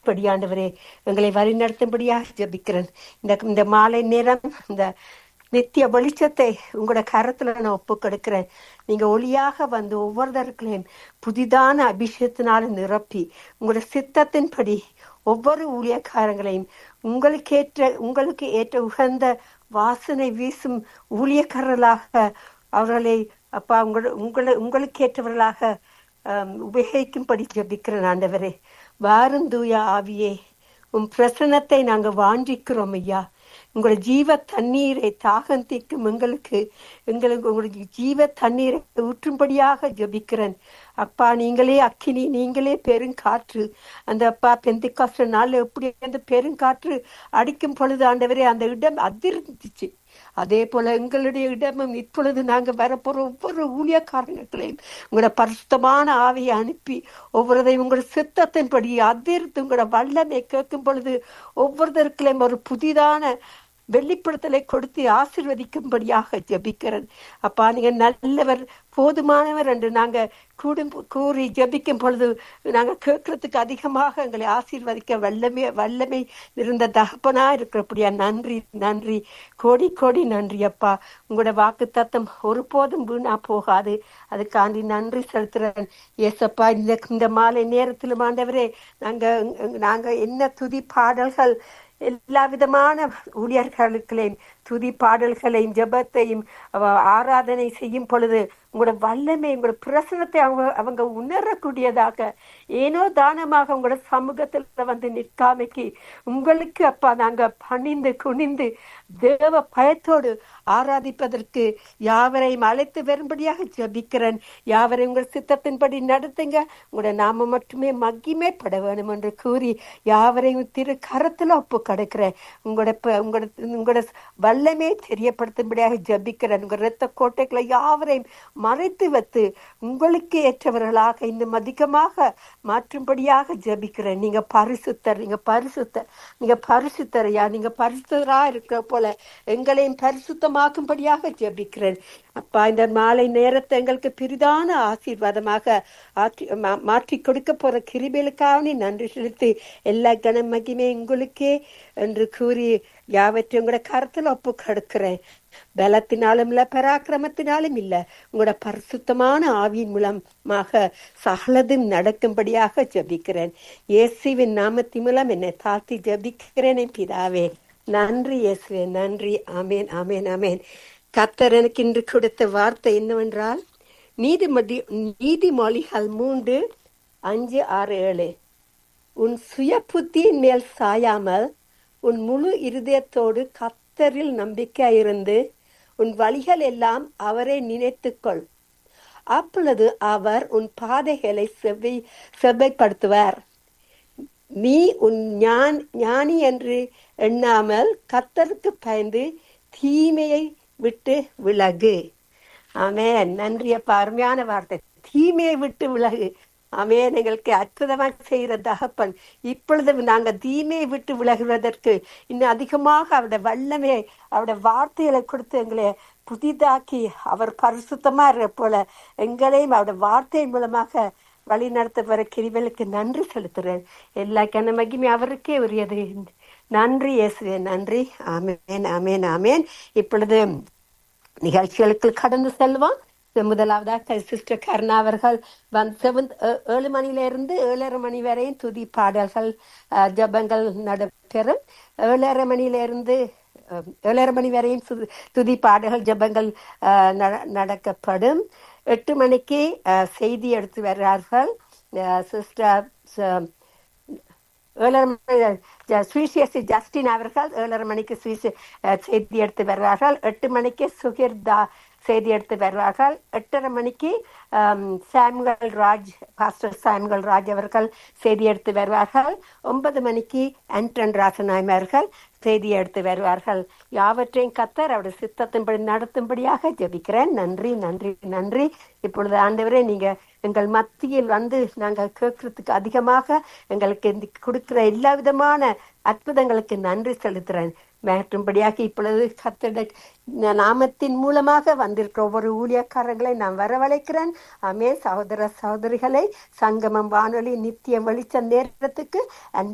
படியாண்டவரே எங்களை வழிநடத்தும்படியாக ஜெபிக்கிறேன் இந்த இந்த மாலை நேரம் இந்த நித்திய வெளிச்சத்தை உங்களோட கரத்துல நான் ஒப்பு கொடுக்கிறேன் நீங்க ஒளியாக வந்து ஒவ்வொருத்தருக்களையும் புதிதான அபிஷேகத்தினால நிரப்பி உங்களோட சித்தத்தின்படி ஒவ்வொரு ஊழியக்காரங்களையும் உங்களுக்கு ஏற்ற உங்களுக்கு ஏற்ற உகந்த வாசனை வீசும் ஊழியக்காரர்களாக அவர்களை அப்பா உங்கள உங்களை உங்களுக்கு ஏற்றவர்களாக ஆம், உபயோகிக்கும்படி ஜெபிக்கிறேன் ஆண்டவரே வாரும் தூய ஆவியே உன் பிரசனத்தை நாங்க வாஞ்சிக்கிறோம் ஐயா உங்களோட ஜீவ தண்ணீரை தாகம் தீர்க்கும் எங்களுக்கு எங்களுக்கு உங்களுடைய ஜீவ தண்ணீரை ஊற்றும்படியாக ஜெபிக்கிறேன் அப்பா நீங்களே அக்கினி நீங்களே பெருங்காற்று அந்த அப்பா பெந்திக்காஸ்ட நாள் எப்படி அந்த பெருங்காற்று அடிக்கும் பொழுது ஆண்டவரே அந்த இடம் அதிர்ந்துச்சு அதே போல எங்களுடைய இடமும் இப்பொழுது நாங்க வரப்போற ஒவ்வொரு ஊழியக்காரங்களையும் உங்களோட பரிசுத்தமான ஆவியை அனுப்பி ஒவ்வொருதையும் உங்களோட சித்தத்தின்படி அதிர்த்து உங்களோட வல்லமை கேட்கும் பொழுது ஒவ்வொருத்தருக்களையும் ஒரு புதிதான வெளிப்படுத்தலை கொடுத்து ஆசிர்வதிக்கும்படியாக ஜெபிக்கிறேன் அப்பா நீங்க நல்லவர் போதுமானவர் என்று நாங்க கூடும் கூறி ஜெபிக்கும் பொழுது நாங்க கேட்கறதுக்கு அதிகமாக எங்களை ஆசீர்வதிக்க வல்லமே வல்லமை இருந்த தகப்பனா இருக்கிறபடியா நன்றி நன்றி கோடி கோடி நன்றி அப்பா உங்களோட வாக்கு தத்தம் ஒருபோதும் வீணா போகாது அதுக்காண்டி நன்றி செலுத்துறேன் ஏசப்பா இந்த இந்த மாலை நேரத்திலும் ஆண்டவரே நாங்க நாங்க என்ன துதி பாடல்கள் எல்லா விதமான ஊழியர்களுக்களையும் துதி பாடல்களையும் ஜெபத்தையும் அவ- ஆராதனை செய்யும் பொழுது உங்களோட வல்லமை உங்களோட பிரசனத்தை அவங்க அவங்க உணரக்கூடியதாக ஏனோ தானமாக உங்களோட சமூகத்துல வந்து நிற்காமைக்கு உங்களுக்கு அப்பா நாங்க பணிந்து குனிந்து தேவ பயத்தோடு ஆராதிப்பதற்கு யாவரையும் அழைத்து வரும்படியாக ஜெபிக்கிறேன் யாவரையும் உங்கள் சித்தத்தின்படி நடத்துங்க உங்களோட நாம மட்டுமே மகிமைப்பட வேணும் என்று கூறி யாவரையும் திரு கரத்துல ஒப்பு கிடைக்கிறேன் உங்களோட ப- உங்களோட உங்களோட வல்லமே தெரியப்படுத்தும்படியாக ஜெபிக்கிறேன் உங்க இரத்த கோட்டைகளை யாவரையும் மறைத்து வைத்து உங்களுக்கு ஏற்றவர்களாக இன்னும் அதிகமாக மாற்றும்படியாக ஜெபிக்கிறேன் நீங்க பரிசுத்தர் நீங்க பரிசுத்தர் நீங்க பரிசுத்தரையா நீங்க பரிசுத்தரா இருக்கிற போல எங்களையும் பரிசுத்தமாக்கும்படியாக ஜெபிக்கிறேன் அப்பா இந்த மாலை நேரத்தை எங்களுக்கு பெரிதான ஆசீர்வாதமாக ஆற்றி மா- மாற்றி கொடுக்க போற கிருபைகளுக்காக நீ நன்றி செலுத்தி எல்லா கன மகிமை உங்களுக்கே என்று கூறி யாவற்றையும் உங்களோட கருத்துல ஒப்பு கொடுக்கிறேன் பலத்தினாலும் இல்ல பராக்கிரமத்தினாலும் இல்ல உங்களோட பரிசுத்தமான ஆவியின் மூலமாக சகலதும் நடக்கும்படியாக ஜெபிக்கிறேன் இயேசுவின் நாமத்தின் மூலம் என்னை தாழ்த்தி ஜெபிக்கிறேன் என் பிதாவே நன்றி இயேசுவே நன்றி ஆமேன் ஆமேன் ஆமேன் கத்தர் எனக்கு இன்று கொடுத்த வார்த்தை என்னவென்றால் நீதிமதி நீதிமொழிகள் மூன்று அஞ்சு ஆறு ஏழு உன் சுய புத்தியின் மேல் சாயாமல் உன் முழு இருதயத்தோடு கத்தரில் நம்பிக்கையிருந்து உன் வழிகள் எல்லாம் அவரை நினைத்துக்கொள் அப்பொழுது அவர் உன் பாதைகளை செவ்வை செவ்வைப்படுத்துவார் நீ உன் ஞான் ஞானி என்று எண்ணாமல் கத்தருக்கு பயந்து தீமையை விட்டு விலகு ஆமென் நன்றி அப்பா அருமையான வார்த்தை தீமையை விட்டு விலகு ஆமென் எங்களுக்கு அற்புதமாக செய்கிற தகப்பன் இப்பொழுது நாங்க தீமையை விட்டு விலகுவதற்கு இன்னும் அதிகமாக அவருடைய வல்லமே அவருடைய வார்த்தைகளை கொடுத்து எங்களை புதிதாக்கி அவர் பரிசுத்தமா இருக்க போல எங்களையும் அவருடைய வார்த்தையின் மூலமாக வழி நடத்த வர கிரிவலுக்கு நன்றி செலுத்துறேன் எல்லா கன மகிமை அவருக்கே உரியது நன்றி இயேசுவே நன்றி ஆமேன் ஆமேன் ஆமேன் இப்பொழுது நிகழ்ச்சிகளுக்கு கடந்து செல்வோம் முதலாவதாக சிஸ்டர் கருணா அவர்கள் வந்து செவன்த் ஏழு மணில இருந்து ஏழரை மணி வரையும் துதி பாடல்கள் அஹ், ஜெபங்கள் நடைபெறும் ஏழரை மணில இருந்து அஹ், ஏழரை மணி வரையும் சு- துதி பாடல்கள் ஜெபங்கள் அஹ், நட- நடக்கப்படும் எட்டு மணிக்கு அஹ், செய்தி எடுத்து வருவார்கள் சிஸ்டர் ஏழரை மணி ஜ- சுவிசேஷி ஜஸ்டின் அவர்கள் ஏழரை மணிக்கு சுவிசே அஹ், செய்தி எடுத்து வருவார்கள் எட்டு மணிக்கு சுகிர்தா செய்தி எடுத்து வருவார்கள் எட்டரை மணிக்கு ஆம், Samuel Raj pastor Samuel Raj அவர்கள் செய்தி எடுத்து வருவார்கள் ஒன்பது மணிக்கு ஆண்டன் ராசநாயம் அவர்கள் செய்தி எடுத்து வருவார்கள் யாவற்றையும் கத்தர் அவருடைய சித்தத்தின்படி நடத்தும்படியாக ஜெபிக்கிறேன் நன்றி நன்றி நன்றி இப்பொழுது ஆண்டவரே நீங்க எங்கள் மத்தியில் வந்து நாங்கள் கேட்கறதுக்கு அதிகமாக எங்களுக்கு இந்த கொடுக்கிற எல்லா விதமான அற்புதங்களுக்கு நன்றி செலுத்துறேன் மாற்றும்படியாக இப்பொழுது கத்தட நாமத்தின் மூலமாக வந்திருக்கிற ஒவ்வொரு ஊழியக்காரர்களை நான் வரவழைக்கிறேன் ஆமே சகோதர சகோதரிகளை சங்கமம் வானொலி நித்திய வெளிச்ச நேரத்துக்கு